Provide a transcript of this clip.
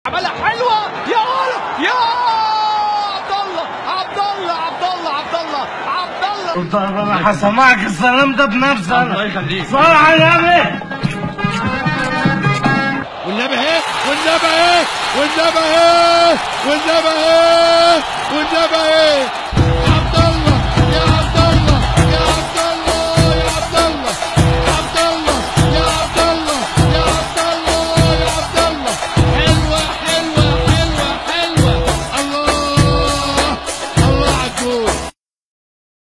عملها حلوه يا ولد يا عبد الله عبد الله عبد الله عبد الله عبد الله انا هسمعك السلام ده بنفسي الله انا يخليك صل على النبي والنبي اهي والنبي اهي والنبي اهي والنبي اهي